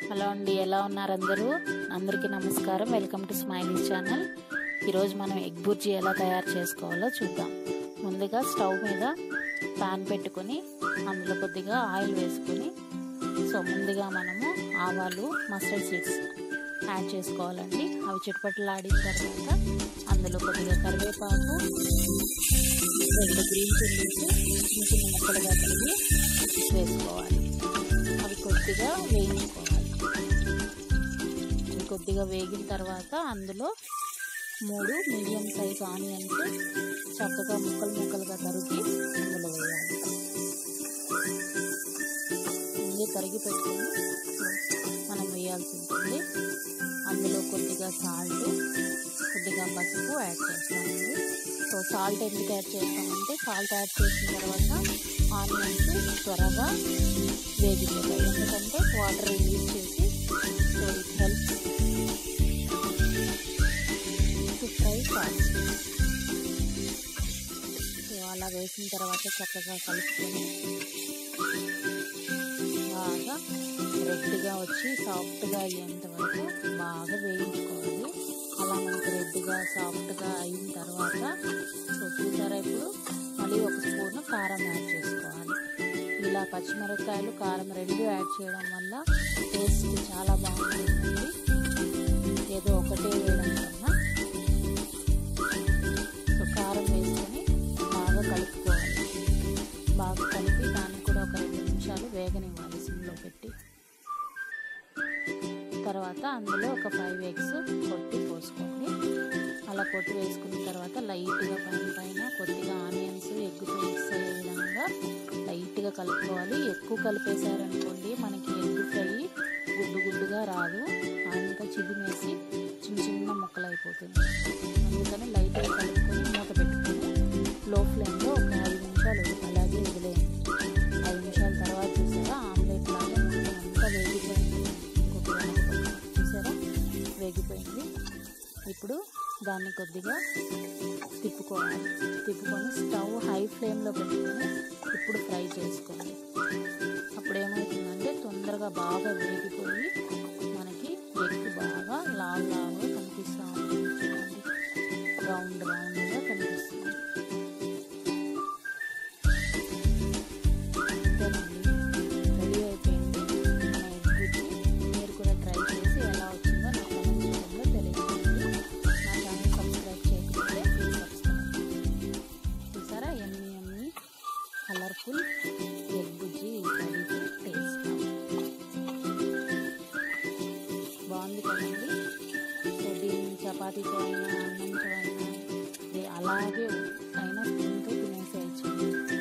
hello అండి ఎలా ఉన్నారు అందరూ అందరికీ నమస్కారం వెల్కమ్ టు స్మైలీస్ ఛానల్ ఈరోజు మనం ఎగ్ బుర్జీ ఎలా తయారు చేసుకోవాలో చూద్దాం ముందుగా స్టవ్ మీద పాన్ పెట్టుకొని అందులో కొద్దిగా ఆయిల్ వేసుకొని సో ముందుగా మనము ఆవాలు మస్టర్డ్ సీడ్స్ యాడ్ చేసుకోవాలండి అవి చిటపట్లు ఆడిన తర్వాత అందులో కొద్దిగా కరివేపాకు రెండు గ్రీన్ చిల్లీస్ చిన్న చిన్న ముక్కలుగా కలిగి వేసుకోవాలి అవి కొద్దిగా వేయించుకోవాలి అవి కొద్దిగా వేగిన తర్వాత అందులో మూడు మీడియం సైజ్ ఆనియన్స్ చక్కగా ముక్కలు ముక్కలుగా తరిగి అందులో వేయాలి ముందే తరిగి పెట్టుకొని మనం వేయాల్సి ఉంటుంది అందులో కొద్దిగా సాల్ట్ కొద్దిగా పసుపు యాడ్ చేస్తామండి సో సాల్ట్ ఎందుకు యాడ్ చేస్తామంటే సాల్ట్ యాడ్ చేసిన తర్వాత ఆనియన్స్ త్వరగా వేగిపోతాయి ఎందుకంటే వాటర్ రిలీజ్ చేసి so it helps to fry fast so అలా వేసిన తర్వాత చక్కగా కలుపుకొని బాగా రెడ్గా వచ్చి సాఫ్ట్గా అయ్యేంత వరకు బాగా వేయించుకోవాలి అలా మనకు రెడ్గా సాఫ్ట్గా అయిన తర్వాత సో చూసారా ఇప్పుడు మళ్ళీ ఒక స్పూన్ కారం యాడ్ చేసుకోవాలి ఇలా పచ్చిమిరపకాయలు కారం రెండు యాడ్ చేయడం వల్ల టేస్ట్ చాలా బాగుంటుందండి ఏదో ఒకటే వేయడం కన్నా సో కారం వేసుకొని బాగా కలుపుకోవాలి బాగా కలిపి దాన్ని కూడా ఒక రెండు నిమిషాలు వేగనివ్వాలి సిమ్లో పెట్టి తర్వాత అందులో ఒక ఫైవ్ ఎగ్స్ కొట్టి పోసుకోండి అలా కొట్టి వేసుకున్న తర్వాత లైట్గా పైన పైన కొద్దిగా ఆనియన్స్ ఎగ్గుతో మిక్స్ అయ్యే విధంగా లైట్గా కలుపుకోవాలి ఎక్కువ కలిపేశారనుకోండి మనకి ఎగ్ ఫ్రై గుడ్డు గుడ్డుగా రాదు అంతా చిదిమేసి చిన్న చిన్న ముక్కలు అయిపోతుంది అందుకని లైట్గా కలుపుకొని మూత పెట్టుకొని లో ఫ్లేమ్లో ఒక ఐదు నిమిషాలు అలాగే వదిలేయండి ఐదు నిమిషాల తర్వాత చూసారా ఆమ్లెట్ లాగా మొత్తం అంతా వేగిపోయింది ఇంకొక చూసారా వేగిపోయింది ఇప్పుడు దాన్ని కొద్దిగా తిప్పుకోవాలి తిప్పుకొని స్టవ్ హై ఫ్లేమ్లో పెట్టుకొని ఇప్పుడు ఫ్రై చేసుకోండి అప్పుడు ఏమవుతుందంటే తొందరగా బాగా వేగిపోయి మనకి ఎగ్ బాగా లావు లావుగా కనిపిస్తూ ఉంటుంది చూడండి రౌండ్ రౌండ్గా కనిపిస్తుంది అంతేనండి రెడీ అయిపోయింది మన ఎగ్ బుజ్జి మీరు కూడా ట్రై చేసి ఎలా వచ్చిందో నా కామెంట్ రూపంలో తెలియజేయండి నా ఛానల్ సబ్స్క్రైబ్ చేయకపోతే ప్లీజ్ సబ్స్క్రైబ్ చూసారా ఎమ్మి ఎమ్మి కలర్ఫుల్ ఎగ్ బుజ్జి రెడీ టు టేస్ట్ బాగుంది కదండి సో దీన్ని చపాతీతో అయినా అన్నంతో అయినా అలాగే అయినా స్పూన్తో తినేసేయచ్చు